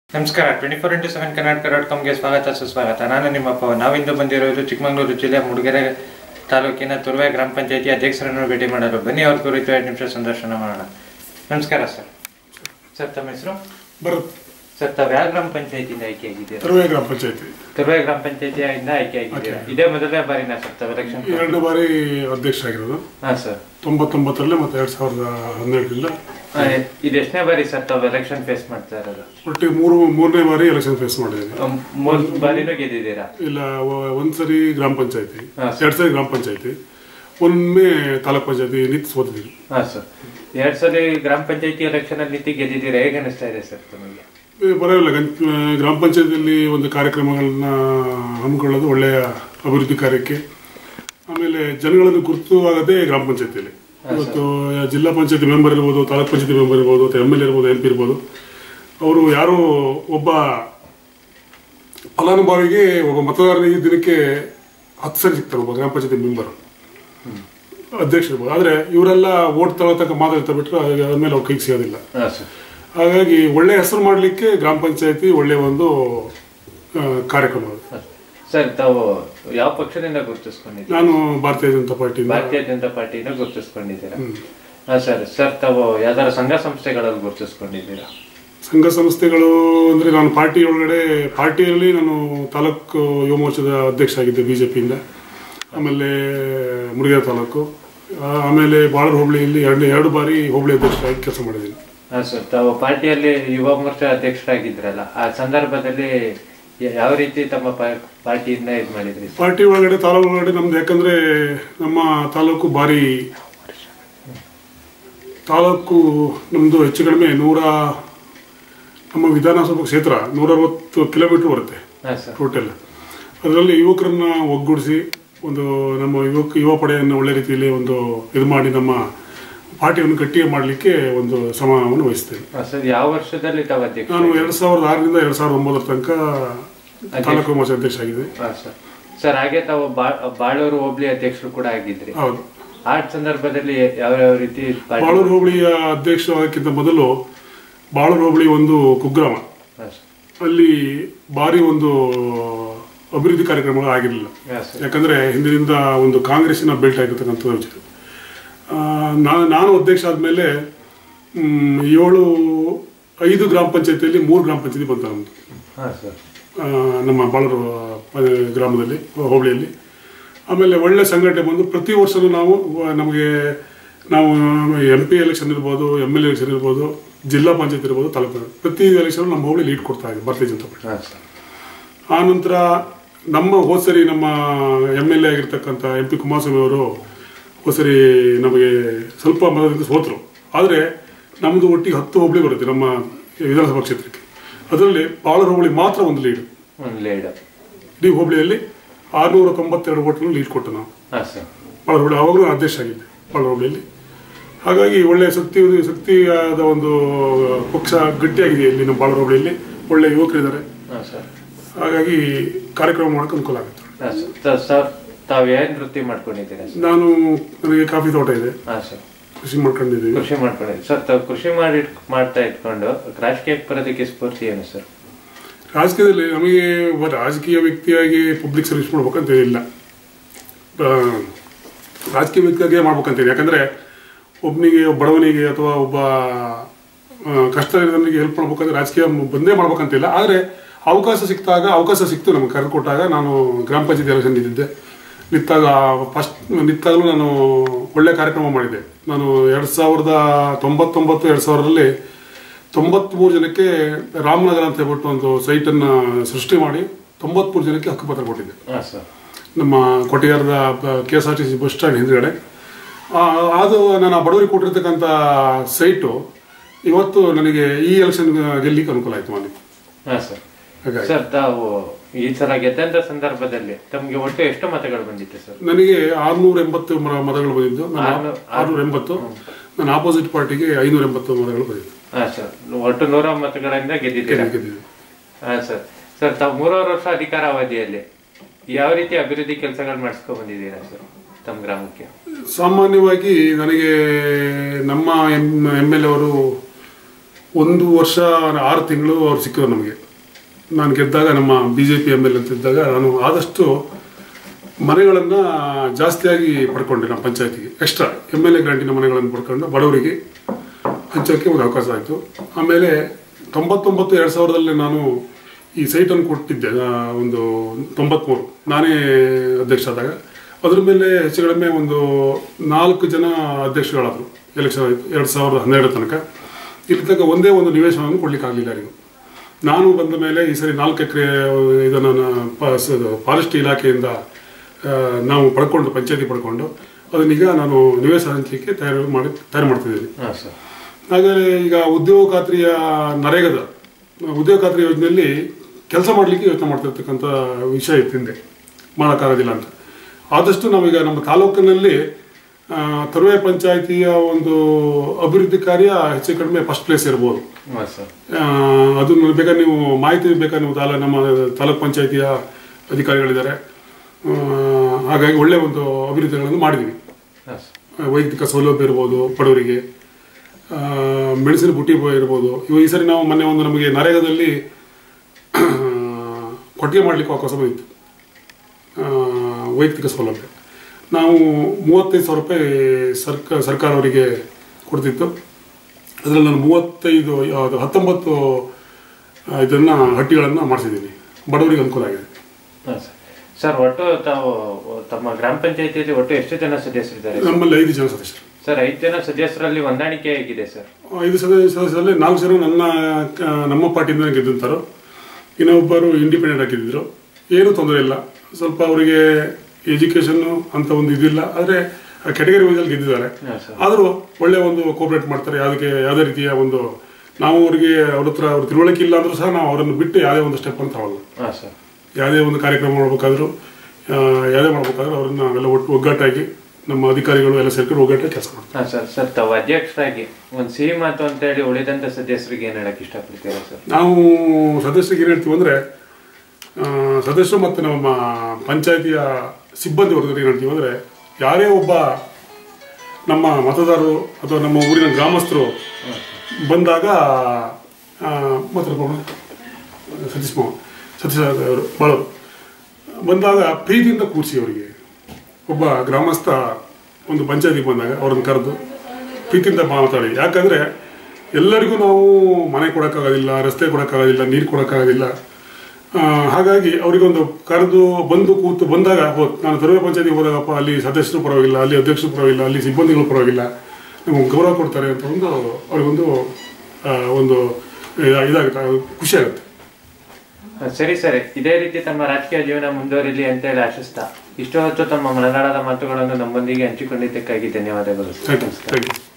ನಮಸ್ಕಾರ twenty four into seven Karnataka dot ಕಾಮ್ಗೆ ಸ್ವಾಗತ ಸುಸ್ವಾಗತ ನಾನು ನಿಮ್ಮಪ್ಪ ನಾವಿಂದು ಬಂದಿರೋದು ಚಿಕ್ಕಮಗಳೂರು ಜಿಲ್ಲೆ ಮೂಡಿಗೆರೆ ತಾಲೂಕಿನ ತುರ್ವೆ ಗ್ರಾಮ ಪಂಚಾಯತಿ ಅಧ್ಯಕ್ಷರನ್ನು ಭೇಟಿ ಮಾಡಲು ಬನ್ನಿ ಅವ್ರ ಕುರಿತು ಎರಡು ನಿಮಿಷ ಸಂದರ್ಶನ ಮಾಡೋಣ ನಮಸ್ಕಾರ ಸರ್ ಸರ್ ತಮ್ಮ ಹೆಸರು ಭರತ್ ಸರ್ ತಾವು ಯಾವ ಗ್ರಾಮ ಪಂಚಾಯತಿಯಿಂದ ಆಯ್ಕೆ ಆಗಿದ್ದೀರಾ ತರುವೆ ಗ್ರಾಮ ಪಂಚಾಯತಿ ತುರ್ವೆ ಗ್ರಾಮ ಪಂಚಾಯತಿಯಿಂದ ಆಯ್ಕೆ ಆಗಿದ್ದೀರಾ ಇದೇ ಮೊದಲನೇ ಬಾರಿನಾ ಸರ್ ತಾವು ಎಲೆಕ್ಷನ್ ಎರಡು ಬಾರಿ ಅಧ್ಯಕ್ಷ ಆಗಿರೋದು ಹಾಂ ಸರ್ ತೊಂಬತ್ತೊಂಬತ್ತರಲ್ಲಿ ಮತ್ತೆ ಎರಡ್ ಸಾವಿರದ ಹನ್ನೆರಡರಿಂದ ಆ, ಇದು ಎಷ್ಟನೇ ಬಾರಿ ಸರ್ ತಾವು ಎಲೆಕ್ಷನ್ ಫೇಸ್ ಮಾಡ್ತಾ ಇರೋದು ಒಟ್ಟಿಗೆ ಮೂರು ಮೂರನೇ ಬಾರಿ ಎಲೆಕ್ಷನ್ ಫೇಸ್ ಮಾಡಿದ್ದೀನಿ ಅಮ್, ಮೂರ್ ಬಾರಿನೂ ಗೆದ್ದಿದ್ದೀರಾ ಇಲ್ಲ ಒ- ಒಂದ್ ಸರಿ ಗ್ರಾಮ ಪಂಚಾಯತಿ ಹಾ, ಎರಡ್ ಸರಿ ಗ್ರಾಮ ಪಂಚಾಯತಿ ಒಮ್ಮೆ ತಾಲೂಕ್ ಪಂಚಾಯತಿ ನಿಂತು ಸೋತಿದ್ದೀವಿ ಹಾಂ ಸರ್ ಎರಡು ಸಲ ಗ್ರಾಮ ಪಂಚಾಯತಿ ಎಲೆಕ್ಷನ್ ಅಲ್ಲಿ ನಿಂತು ಗೆದ್ದಿದ್ದೀರಾ ಹೇಗೆ ಅನಿಸ್ತಾ ಇದೆ ಸರ್ ತಮಗೆ ಏ, ಪರವಾಗಿಲ್ಲ ಗಂ- ಗ್ರಾಮ ಪಂಚಾಯತಿಯಲ್ಲಿ ಒಂದು ಕಾರ್ಯಕ್ರಮಗಳನ್ನ ಹಮ್ಮಿಕೊಳ್ಳೋದು ಒಳ್ಳೆಯ ಅಭಿವೃದ್ಧಿ ಕಾರ್ಯಕ್ಕೆ ಆಮೇಲೆ ಜನಗಳನ್ನು ಗುರುತುವಾಗದೇ ಗ್ರಾಮ ಪಂಚಾಯತಿಯಲ್ಲಿ ಇವತ್ತು ಜಿಲ್ಲಾ ಪಂಚಾಯತಿ ಮೆಂಬರ್ ಇರ್ಬೋದು ತಾಲೂಕ್ ಪಂಚಾಯತಿ ಮೆಂಬರ್ ಇರ್ಬೋದು ಅಥವಾ ಎಮ್ ಎಲ್ ಇರ್ಬೋದು ಎಂ ಪಿ ಇರ್ಬೋದು ಅವರು ಯಾರೋ ಒಬ್ಬ ಫಲಾನುಭವಿಗೆ ಒಬ್ಬ ಮತದಾರನಿಗೆ ದಿನಕ್ಕೆ ಹತ್ತು ಸರಿ ಸಿಗ್ತಾರೆ ಒಬ್ಬ ಗ್ರಾಮ ಪಂಚಾಯತಿ ಮೆಂಬರ್ ಅಧ್ಯಕ್ಷ ಇರ್ಬೋದು ಆದರೆ ಇವರೆಲ್ಲ ಓಟ್ ತಗೊಳ್ತಕ್ಕ ಮಾತಾಡ್ತಾ ಬಿಟ್ಟರೆ ಅದ್ಮೇಲೆ ಅವ್ರ ಕೈಗೆ ಸಿಗೋದಿಲ್ಲ ಹಾಂ ಸರ್ ಹಾಗಾಗಿ ಒಳ್ಳೆ ಹೆಸರು ಮಾಡಲಿಕ್ಕೆ ಗ್ರಾಮ ಪಂಚಾಯತಿ ಒಳ್ಳೆ ಒಂದು ಆ, ಕಾರ್ಯಕ್ರಮ ಅದು ಸರ್ ತಾವು ಯಾವ ಪಕ್ಷದಿಂದ ಗುರುತಿಸ್ಕೊಂಡಿದ್ದೀರಾ ನಾನು ಭಾರತೀಯ ಜನತಾ ಪಾರ್ಟಿಯಿಂದ ಭಾರತೀಯ ಜನತಾ ಪಾರ್ಟಿನ ಗುರುತಿಸ್ಕೊಂಡಿದ್ದೀರಾ ಹಾಂ ಸರ್ ಸರ್ ತಾವು ಯಾವ್ದಾರ ಸಂಘ ಸಂಸ್ಥೆಗಳಲ್ಲಿ ಗುರುತಿಸ್ಕೊಂಡಿದ್ದೀರಾ ಸಂಘ ಸಂಸ್ಥೆಗಳು ಅಂದ್ರೆ ನಾನು ಪಾರ್ಟಿ ಒಳಗಡೆ ಪಾರ್ಟಿಯಲ್ಲಿ ನಾನು ತಾಲೂಕು ಯುವ ಮೋರ್ಚಾದ ಅಧ್ಯಕ್ಷ ಆಗಿದ್ದೆ ಬಿಜೆಪಿಯಿಂದ ಆಮೇಲೆ ಮುಡಿಗೆರೆ ತಾಲೂಕು ಆ, ಆಮೇಲೆ ಬಾಳರ್ ಹೋಬಳಿಯಲ್ಲಿ ಎರಡು ಎರಡು ಬಾರಿ ಹೋಬಳಿ ಅಧ್ಯಕ್ಷರಾಗಿ ಕೆಲಸ ಮಾಡಿದ್ದೀನಿ ಹಾಂ ಸರ್ ತಾವು ಪಾರ್ಟಿಯಲ್ಲಿ ಯುವ ಮೋರ್ಚಾ ಅಧ್ಯಕ್ಷರಾಗಿದ್ರಲ್ಲ ಆ ಸಂದರ್ಭದಲ್ಲಿ ಯ- ಯಾವ ರೀತಿ ತಮ್ಮ ಪಾ- ಪಾರ್ಟಿಯಿಂದ ಇದು ಮಾಡಿದ್ರಿ ಸರ್ ಪಾರ್ಟಿ ಒಳಗಡೆ ತಾಲೂಕು ಒಳಗಡೆ ನಮ್ದು ಯಾಕಂದ್ರೆ ನಮ್ಮ ತಾಲೂಕು ಬಾರಿ ತಾಲೂಕು ನಮ್ದು ಹೆಚ್ಚು ಕಡಿಮೆ ನೂರ ನಮ್ಮ ವಿಧಾನಸಭಾ ಕ್ಷೇತ್ರ ನೂರ ಅರವತ್ತು ಕಿಲೋಮೀಟರ್ ಬರುತ್ತೆ ಹಾಂ ಸರ್ ಟೋಟಲ್ ಅದರಲ್ಲಿ ಯುವಕರನ್ನ ಒಗ್ಗೂಡಿಸಿ ಒಂದು ನಮ್ಮ ಯುವಕ ಯುವ ಪಡೆಯನ್ನು ಒಳ್ಳೆ ರೀತಿಯಲ್ಲಿ ಒಂದು ಇದು ಮಾಡಿ ನಮ್ಮ ಪಾರ್ಟಿಯನ್ನು ಗಟ್ಟಿ ಮಾಡಲಿಕ್ಕೆ ಒಂದು ಶ್ರಮವನ್ನು ವಹಿಸ್ತೇನೆ ಹಾಂ ಸರ್ ಯಾವ ವರ್ಷದಲ್ಲಿ ತಾವು ಅಧ್ಯಕ್ಷ ನಾನು ಎರಡು ಸಾವಿರದ ಆರರಿಂದ ಎರಡು ಸಾವಿರದ ಒಂಬತ್ತರ ತನಕ ತಾಲೂಕು ಮೋರ್ಚಾ ಅಧ್ಯಕ್ಷ ಆಗಿದೆ ಹಾಂ ಸರ್ ಸರ್ ಹಾಗೆ ತಾವು ಬಾ- ಬಾಳೂರು ಹೋಬಳಿ ಅಧ್ಯಕ್ಷರು ಕೂಡ ಆಗಿದ್ರಿ ಹೌದು ಆ ಸಂದರ್ಭದಲ್ಲಿ ಯಾವ ಯಾವ ರೀತಿ ಪಾರ್ಟಿ ಬಾಳೂರು ಹೋಬಳಿಯ ಅಧ್ಯಕ್ಷ ಆಗೋಕ್ಕಿಂತ ಮೊದಲು ಬಾಳೂರು ಹೋಬಳಿ ಒಂದು ಕುಗ್ರಾಮ ಹಾಂ ಸರ್ ಅಲ್ಲಿ ಭಾರಿ ಒಂದು ಅಭಿವೃದ್ಧಿ ಕಾರ್ಯಕ್ರಮಗಳು ಆಗಿರಲಿಲ್ಲ ಹಾಂ ಸರ್ ಯಾಕಂದ್ರೆ ಹಿಂದಿನಿಂದ ಒಂದು ಕಾಂಗ್ರೆಸ್ಸಿನ ಬೆಲ್ಟ್ ಆಗಿರ್ತಕ್ಕಂಥ ವಿಚಾರ ಆ, ನಾನು ನಾನು ಅಧ್ಯಕ್ಷ ಆದಮೇಲೆ ಏಳು ಐದು ಗ್ರಾಮ ಪಂಚಾಯತಿಯಲ್ಲಿ ಮೂರು ಗ್ರಾಮ ಪಂಚಾಯತಿ ಬಂತ ನಮ್ಮದು ಹಾಂ ಸರ್ ಆ, ನಮ್ಮ ಬಾಳೂರು ಪ- ಗ್ರಾಮದಲ್ಲಿ ಹೋಬಳಿಯಲ್ಲಿ ಆಮೇಲೆ ಒಳ್ಳೆ ಸಂಘಟನೆ ಬಂದು ಪ್ರತಿ ವರ್ಷನೂ ನಾವು ವ- ನಮಗೆ ನಾವು ಎಂ ಪಿ ಎಲೆಕ್ಷನ್ ಇರ್ಬೋದು ಎಮ್ ಎಲ್ ಎಲೆಕ್ಷನ್ ಇರ್ಬೋದು ಜಿಲ್ಲಾ ಪಂಚಾಯತ್ ಇರ್ಬೋದು ತಾಲೂಕು ಪ್ರತಿ ಎಲೆಕ್ಷನ್ ನಮ್ಮ ಹೋಬಳಿ ಲೀಡ್ ಕೊಡ್ತಾ ಇದೆ ಭಾರತೀಯ ಜನತಾ ಪಾರ್ಟಿ ಹಾಂ ಸರ್ ಆ ನಂತರ ನಮ್ಮ ಹೋದ್ಸರಿ ನಮ್ಮ ಎಮ್ ಎಲ್ ಎ ಆಗಿರ್ತಕ್ಕಂಥ ಎಂ ಪಿ ಕುಮಾರಸ್ವಾಮಿ ಅವರು ಹೋದ್ಸರಿ ನಮಗೆ ಸ್ವಲ್ಪ ಮತದಿಂದ ಸೋತರು ಆದರೆ ನಮ್ಮದು ಒಟ್ಟಿಗೆ ಹತ್ತು ಹೋಬಳಿ ಬರುತ್ತೆ ನಮ್ಮ ವಿಧಾನಸಭಾ ಕ್ಷೇತ್ರಕ್ಕೆ ಅದರಲ್ಲಿ ಬಾಳರ್ ಹೋಬಳಿ ಮಾತ್ರ ಒಂದು ಲೀಡ್ ಒಂದು ಲೇಡ್ ಇಡೀ ಹೋಬಳಿಯಲ್ಲಿ ಆರುನೂರ ತೊಂಬತ್ತೆರಡು ಓಟ್ನ ಲೀಡ್ ಕೊಟ್ಟು ನಾವು ಹಾಂ ಸರ್ ಬಾಳರ್ ಹೋಬಳಿ ಆವಾಗಲೂ ನಾನು ಅಧ್ಯಕ್ಷ ಆಗಿದ್ದೆ ಬಾಳರ್ ಹೋಬಳಿಯಲ್ಲಿ ಹಾಗಾಗಿ ಒಳ್ಳೆ ಶಕ್ತಿ ಶಕ್ತಿಯಾದ ಒಂದು ಪಕ್ಷ ಗಟ್ಟಿಯಾಗಿದೆ ಇಲ್ಲಿ ನಮ್ಮ ಬಾಳರ್ ಹೋಬಳಿಯಲ್ಲಿ ಒಳ್ಳೆ ಯುವಕರಿದ್ದಾರೆ ಹಾಂ ಸರ್ ಹಾಗಾಗಿ ಕಾರ್ಯಕ್ರಮ ಮಾಡೋಕೆ ಅನುಕೂಲ ಆಗುತ್ತೆ ಹಾಂ ಸರ್ ಸರ್ ತಾವು ಏನು ವೃತ್ತಿ ಮಾಡ್ಕೊಂಡಿದ್ದೀರಾ ಸರ್ ನಾನು ನನಗೆ ಕಾಫಿ ತೋಟ ಇದೆ ಹಾಂ ಸರ್ ಕೃಷಿ ಮಾಡ್ಕೊಂಡಿದ್ದೀವಿ ಕೃಷಿ ಮಾಡ್ಕೊಂಡಿದ್ದೀರಿ ಸರ್ ತಾವು ಕೃಷಿ ಮಾಡಿ ಮಾಡ್ತಾ ಇಟ್ಕೊಂಡು ರಾಜಕೀಯಕ್ಕೆ ಬರೋದಕ್ಕೆ ಸ್ಫೂರ್ತಿ ಏನು ಸರ್ ರಾಜಕೀಯದಲ್ಲಿ ನಮಗೆ ಒಬ್ಬ ರಾಜಕೀಯ ವ್ಯಕ್ತಿಯಾಗಿ ಪಬ್ಲಿಕ್ ಸರ್ವಿಸ್ ಮಾಡ್ಬೇಕಂತ ಇಲ್ಲ ಆ, ರಾಜಕೀಯ ವ್ಯಕ್ತಿಯಾಗಿ ಮಾಡ್ಬೇಕಂತ ಇದೆ ಯಾಕಂದ್ರೆ ಒಬ್ಬನಿಗೆ ಬಡವನಿಗೆ ಅಥವಾ ಒಬ್ಬ ಆ, ಕಷ್ಟದಲ್ಲಿರೋನಿಗೆ ಹೆಲ್ಪ್ ಮಾಡ್ಬೇಕಂದ್ರೆ ರಾಜಕೀಯ ಬಂದೇ ಮಾಡ್ಬೇಕಂತಿಲ್ಲ ಆದರೆ ಅವಕಾಶ ಸಿಕ್ತಾಗ ಅವಕಾಶ ಸಿಕ್ತು ನಮಗೆ ಕರೆ ಕೊಟ್ಟಾಗ ನಾನು ಗ್ರಾಮ ಪಂಚಾಯತ್ ಎಲೆಕ್ಷನ್ ನಿಂತಿದ್ದೆ ನಿಂತಾಗ ಫಸ್ಟ್ ನಿಂತಾಗಲೂ ನಾನು ಒಳ್ಳೆ ಕಾರ್ಯಕ್ರಮ ಮಾಡಿದ್ದೆ ನಾನು ಎರಡು ಸಾವಿರದ ತೊಂಬತ್ತೊಂಬತ್ತು ಎರಡು ಸಾವಿರದಲ್ಲಿ ತೊಂಬತ್ಮೂರು ಜನಕ್ಕೆ ರಾಮನಗರ ಅಂತ ಹೇಳ್ಬಿಟ್ಟು ಒಂದು ಸೈಟನ್ನು ಸೃಷ್ಟಿ ಮಾಡಿ ತೊಂಬತ್ಮೂರು ಜನಕ್ಕೆ ಹಕ್ಕುಪತ್ರ ಕೊಟ್ಟಿದ್ದೆ ಹಾಂ ಸರ್ ನಮ್ಮ ಕೊಟ್ಟಿಯಾರದ K S R T C bus stand ಹಿಂದ್ಗಡೆ ಆ, ಅದು ನಾನು ಆ ಬಡವರಿಗೆ ಕೊಟ್ಟಿರ್ತಕ್ಕಂಥ ಸೈಟು ಇವತ್ತು ನನಗೆ ಈ ಎಲೆಕ್ಷನ್ ಗೆಲ್ಲಿಕ್ಕೆ ಅನುಕೂಲ ಆಯಿತು ನನಗೆ ಹಾಂ ಸರ್ ಹಾಗಾಗಿ ಸರ್ ತಾವು ಈ ಸಲ ಗೆದ್ದಂತ ಸಂದರ್ಭದಲ್ಲಿ ತಮಗೆ ಒಟ್ಟು ಎಷ್ಟು ಮತಗಳು ಬಂದಿತ್ತು ಸರ್ ನನಗೆ ಆರ್ನೂರ ಎಂಬತ್ತು ಮ- ಮತಗಳು ಬಂದಿದ್ದು ನಾನು ಆರ್ನೂರ- ಆರ್ನೂರ ಎಂಬತ್ತು ನನ್ನ ಆಪೋಸಿಟ್ ಪಾರ್ಟಿಗೆ ಐನೂರ ಎಂಬತ್ತು ಮತಗಳು ಬಂದಿದ್ದು ಹಾಂ ಸರ್ ಒಟ್ಟು ನೂರ ಮತಗಳಿಂದ ಗೆದ್ದಿದ್ದೀರಾ ಗೆದ್ದಿದ್ದು. ಹಾಂ ಸರ್ ಸರ್ ತಾವು ಮೂರುವರೆ ವರ್ಷ ಅಧಿಕಾರ ಅವಧಿಯಲ್ಲಿ ಯಾವ ರೀತಿ ಅಭಿವೃದ್ಧಿ ಕೆಲಸಗಳು ಮಾಡಿಸ್ಕೊಂಡ್ ಬಂದಿದ್ದೀರಾ ಸರ್ ತಮ್ಮ ಗ್ರಾಮಕ್ಕೆ ಸಾಮಾನ್ಯವಾಗಿ ನನಗೆ ನಮ್ಮ ಎಮ್ ಎಮ್ ಎಲ್ ಅವರು ಒಂದು ವರ್ಷ ಆರು ತಿಂಗಳು ಅವ್ರು ಸಿಕ್ಕಿದ್ರು ನಮಗೆ ನಾನು ಗೆದ್ದಾಗ ನಮ್ಮ B J P M L ಅಂತ ಇದ್ದಾಗ ನಾನು ಆದಷ್ಟು ಮನೆಗಳನ್ನು ಜಾಸ್ತಿಯಾಗಿ ಪಡ್ಕೊಂಡೆ ನಮ್ಮ ಪಂಚಾಯತಿಗೆ ಎಕ್ಸ್ಟ್ರಾ ಎಮ್ ಎಲ್ ಎ ಗ್ರಾಂಟಿನ ಮನೆಗಳನ್ನು ಪಡ್ಕೊಂಡು ಬಡವರಿಗೆ ಹಂಚೋಕ್ಕೆ ಒಂದು ಅವಕಾಶ ಆಯಿತು ಆಮೇಲೆ ತೊಂಬತ್ತೊಂಬತ್ತು ಎರಡು ಸಾವಿರದಲ್ಲಿ ನಾನು ಈ ಸೈಟನ್ನು ಕೊಟ್ಟಿದ್ದೆ ಆ, ಒಂದು ತೊಂಬತ್ತ್ಮೂರು ನಾನೇ ಅಧ್ಯಕ್ಷ ಆದಾಗ ಅದ್ರ ಮೇಲೆ ಹೆಚ್ಚು ಕಡಿಮೆ ಒಂದು ನಾಲ್ಕು ಜನ ಅಧ್ಯಕ್ಷಗಳಾದರು ಎಲೆಕ್ಷನ್ ಆಯಿತು ಎರಡು ಸಾವಿರದ ಹನ್ನೆರಡು ತನಕ ಇಲ್ಲಿ ತನಕ ಒಂದೇ ಒಂದು ನಿವೇಶನವನ್ನು ಕೊಡ್ಲಿಕ್ಕೆ ಆಗಲಿಲ್ಲ ಯಾರಿಗೂ ನಾನು ಬಂದ ಮೇಲೆ ಈ ಸರಿ ನಾಲ್ಕು ಎಕರೆ ಇದನ್ನು ಫಾರೆಸ್ಟ್ ಇಲಾಖೆಯಿಂದ ಆ, ನಾವು ಪಡ್ಕೊಂಡು ಪಂಚಾಯತಿ ಪಡ್ಕೊಂಡು ಅದನ್ನೀಗ ನಾನು ನಿವೇಶನ ಹಂಚಲಿಕ್ಕೆ ತಯಾರು ಮಾಡಿ ತಯಾರು ಮಾಡ್ತಿದ್ದೀನಿ ಹಾಂ ಸರ್ ಹಾಗಾದರೆ ಈಗ ಉದ್ಯೋಗ ಖಾತ್ರಿಯ ನರೇಗದ ಉದ್ಯೋಗ ಖಾತ್ರಿ ಯೋಜನೆಯಲ್ಲಿ ಕೆಲಸ ಮಾಡಲಿಕ್ಕೆ ಯೋಚನೆ ಮಾಡ್ತಿರ್ತಕ್ಕಂಥ ವಿಷಯ ಇತ್ತು ಹಿಂದೆ ಮಾಡೋಕ್ಕಾಗೋದಿಲ್ಲ ಅಂತ ಆದಷ್ಟು ನಾವೀಗ ನಮ್ಮ ತಾಲೂಕಿನಲ್ಲಿ ಆ, ತರುವೆ ಪಂಚಾಯಿತಿಯ ಒಂದು ಅಭಿವೃದ್ಧಿ ಕಾರ್ಯ ಹೆಚ್ಚು ಕಡಿಮೆ ಫಸ್ಟ್ ಪ್ಲೇಸ್ ಇರ್ಬೋದು ಹಾಂ ಸರ್ ಆ, ಅದನ್ನು ಬೇಕಾದ್ರೆ ನೀವು ಮಾಹಿತಿ ಬೇಕಾದ್ರೆ ನೀವು ತಾಲ ನಮ್ಮ ತಾಲೂಕ್ ಪಂಚಾಯಿತಿಯ ಅಧಿಕಾರಿಗಳಿದ್ದಾರೆ ಆ, ಹಾಗಾಗಿ ಒಳ್ಳೆಯ ಒಂದು ಅಭಿವೃದ್ಧಿಗಳನ್ನು ಮಾಡಿದ್ದೀವಿ ಹಾಂ ಸರ್ ಆ, ವೈಯಕ್ತಿಕ ಸೌಲಭ್ಯ ಇರ್ಬೋದು ಬಡವರಿಗೆ ಆ, ಮೆಣಸಿನ ಬುಟ್ಟಿ ಬ- ಇರ್ಬೋದು ಇವಾಗ ಈ ಸರಿ ನಾವು ಮೊನ್ನೆ ಒಂದು ನಮಗೆ ನರೇಗಾದಲ್ಲಿ ಕೊಟ್ಟಿಗೆ ಮಾಡಲಿಕ್ಕೆ ಅವಕಾಶ ಬಂದಿತ್ತು ಆ, ವೈಯಕ್ತಿಕ ಸೌಲಭ್ಯ ನಾವು ಮೂವತ್ತೈದು ಸಾವಿರ ರೂಪಾಯಿ ಸರ್ಕ ಸರ್ಕಾರ ಅವರಿಗೆ ಕೊಡ್ತಿತ್ತು ಅದರಲ್ಲಿ ನಾನು ಮೂವತ್ತೈದು ಯಾವುದು ಹತ್ತೊಂಬತ್ತು ಆ, ಇದನ್ನ ಹಟ್ಟಿಗಳನ್ನು ಮಾಡಿಸಿದ್ದೀನಿ ಬಡವರಿಗೆ ಅನುಕೂಲ ಆಗಿದೆ ಹಾಂ ಸರ್ ಸರ್ ಒಟ್ಟು ತಾವು ತಮ್ಮ ಗ್ರಾಮ ಪಂಚಾಯತಿಯಲ್ಲಿ ಒಟ್ಟು ಎಷ್ಟು ಜನ ಸದಸ್ಯರಿದ್ದಾರೆ ನಮ್ಮಲ್ಲಿ ಐದು ಜನ ಸದಸ್ಯರು ಸರ್ ಐದು ಜನ ಸದಸ್ಯರಲ್ಲಿ ಹೊಂದಾಣಿಕೆ ಹೇಗಿದೆ ಸರ್ ಐದು ಸದಸ್ಯ ಸದಸ್ಯರಲ್ಲಿ ನಾಲ್ಕು ಜನ ನನ್ನ ಆ, ನಮ್ಮ ಪಾರ್ಟಿಯಿಂದ ಗೆದ್ದಂತಾರು ಇನ್ನೊಬ್ಬರು ಇಂಡಿಪೆಂಡೆಂಟ್ ಆಗಿದ್ದರು ಏನೂ ತೊಂದರೆ ಇಲ್ಲ ಸ್ವಲ್ಪ ಅವರಿಗೆ ಎಜುಕೇಷನ್ನು ಅಂತ ಒಂದು ಇದಿಲ್ಲ ಆದರೆ ಕೆಟಗರಿ ವೈಸಲ್ಲಿ ಗೆದ್ದಿದ್ದಾರೆ ಹಾಂ ಸರ್ ಆದರೂ ಒಳ್ಳೆ ಒಂದು ಕೋಪರೇಟ್ ಮಾಡ್ತಾರೆ ಯಾವುದಕ್ಕೆ ಯಾವುದೇ ರೀತಿಯ ಒಂದು ನಾವು ಅವರಿಗೆ ಅವ್ರ ಹತ್ರ ಅವ್ರ ತಿಳುವಳಿಕೆ ಇಲ್ಲ ಅಂದರೂ ಸಹ ನಾವು ಅವರನ್ನು ಬಿಟ್ಟು ಯಾವುದೇ ಒಂದು ಸ್ಟೆಪ್ ಅಂತ ತಗೊಳ್ಳಲ್ಲ ಹಾಂ ಸರ್ ಯಾವುದೇ ಒಂದು ಕಾರ್ಯಕ್ರಮ ಮಾಡಬೇಕಾದ್ರೂ ಆ, ಯಾವುದೇ ಮಾಡಬೇಕಾದ್ರೂ ಅವರನ್ನು ನಾವೆಲ್ಲ ಒಟ್ಟು ಒಗ್ಗಟ್ಟಾಗಿ ನಮ್ಮ ಅಧಿಕಾರಿಗಳು ಎಲ್ಲ ಸೇರ್ಕೊಂಡು ಒಗ್ಗಟ್ಟಾಗಿ ಕೆಲಸ ಮಾಡ್ತಾರೆ ಹಾಂ ಸರ್ ಸರ್ ತಾವು ಅಧ್ಯಕ್ಷರಾಗಿ ಒಂದು ಸಿಹಿ ಮಾತು ಅಂತೇಳಿ ಉಳಿದಂಥ ಸದಸ್ಯರಿಗೆ ಏನು ಹೇಳಕ್ಕೆ ಇಷ್ಟಪಡ್ತೀರಾ ಸರ್ ನಾವು ಸದಸ್ಯರಿಗೆ ಏನು ಹೇಳ್ತೀವಿ ಅಂದರೆ ಸದಸ್ಯರು ಮತ್ತು ನಮ್ಮ ಪಂಚಾಯಿತಿಯ ಸಿಬ್ಬಂದಿ ವರ್ಗದವ್ರಿಗೆ ಏನು ಹೇಳ್ತೀವಿ ಅಂದರೆ ಯಾರೇ ಒಬ್ಬ ನಮ್ಮ ಮತದಾರರು ಅಥವಾ ನಮ್ಮ ಊರಿನ ಗ್ರಾಮಸ್ಥರು ಬಂದಾಗ ಆ, ಮಾತಾಡ್ಕೊಂಡು ಸತೀಶ್ ಮಾವ ಸತೀಶ್ ಅವರು ಬಾಳರು ಬಂದಾಗ ಪ್ರೀತಿಯಿಂದ ಕೂರಿಸಿ ಅವರಿಗೆ ಒಬ್ಬ ಗ್ರಾಮಸ್ಥ ಒಂದು ಪಂಚಾಯತಿಗೆ ಬಂದಾಗ ಅವ್ರನ್ನ ಕರೆದು ಪ್ರೀತಿಯಿಂದ ಮಾತಾಡಿ ಯಾಕಂದರೆ ಎಲ್ಲರಿಗೂ ನಾವು ಮನೆ ಕೊಡೋಕ್ಕಾಗೋದಿಲ್ಲ ರಸ್ತೆ ಕೊಡೋಕ್ಕಾಗೋದಿಲ್ಲ ನೀರು ಕೊಡೋಕ್ಕಾಗೋದಿಲ್ಲ ಆ, ಹಾಗಾಗಿ ಅವರಿಗೊಂದು ಕರೆದು ಬಂದು ಕೂತು ಬಂದಾಗ ಹೋ ನಾನು ತರುವೆ ಪಂಚಾಯತಿಗೆ ಹೋದಾಗಪ್ಪ ಅಲ್ಲಿ ಸದಸ್ಯರು ಪರವಾಗಿಲ್ಲ ಅಲ್ಲಿ ಅಧ್ಯಕ್ಷರು ಪರವಾಗಿಲ್ಲ ಅಲ್ಲಿ ಸಿಬ್ಬಂದಿಗಳು ಪರವಾಗಿಲ್ಲ ನಮಗೆ ಗೌರವ ಕೊಡ್ತಾರೆ ಅಂತ ಒಂದು ಅವ್ರಿಗೊಂದು ಆ, ಒಂದು ಇದ- ಇದಾಗುತ್ತೆ ಖುಷಿ ಆಗುತ್ತೆ ಹ, ಸರಿ ಸರಿ ಇದೇ ರೀತಿ ತಮ್ಮ ರಾಜಕೀಯ ಜೀವನ ಮುಂದುವರಿಲಿ ಅಂತೇಳಿ ಆಶಿಸ್ತಾ ಇಷ್ಟು ಹೊತ್ತು ತಮ್ಮ ಮನದಾಳದ ಮಾತುಗಳನ್ನು ನಮ್ಮೊಂದಿಗೆ ಹಂಚಿಕೊಂಡಿದ್ದಕ್ಕಾಗಿ ಧನ್ಯವಾದಗಳು sir. Thank you thank you